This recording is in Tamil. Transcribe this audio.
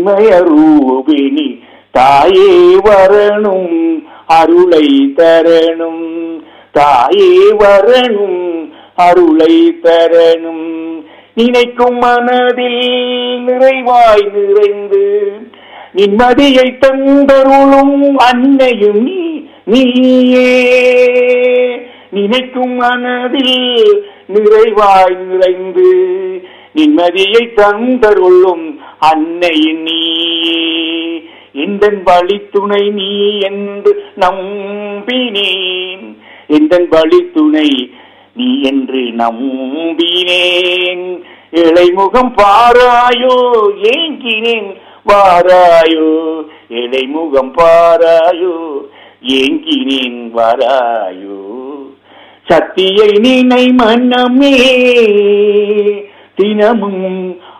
சின்மய ரூபிணி தாயே வரணும் அருளை தரணும் தாயே வரணும் அருளை தரணும் நினைக்கும் மனதில் நிறைவாய் நிறைந்து நிம்மதியை தந்தருளும் அன்னையும் நீ நீயே நினைக்கும் மனதில் நிறைவாய் நிறைந்து நிம்மதியை தந்தருளும் அன்னையின் நீயே எந்த வழித்துணை நீ என்று நம்பினேன் எந்த வழித்துணை நீ என்று நம்பினேன் இளைமுகம் பாராயோ ஏங்கினேன் வாராயோ இளைமுகம் பாராயோ ஏங்கினேன் வாராயோ சத்தியை நினை மன்னமே தினமும்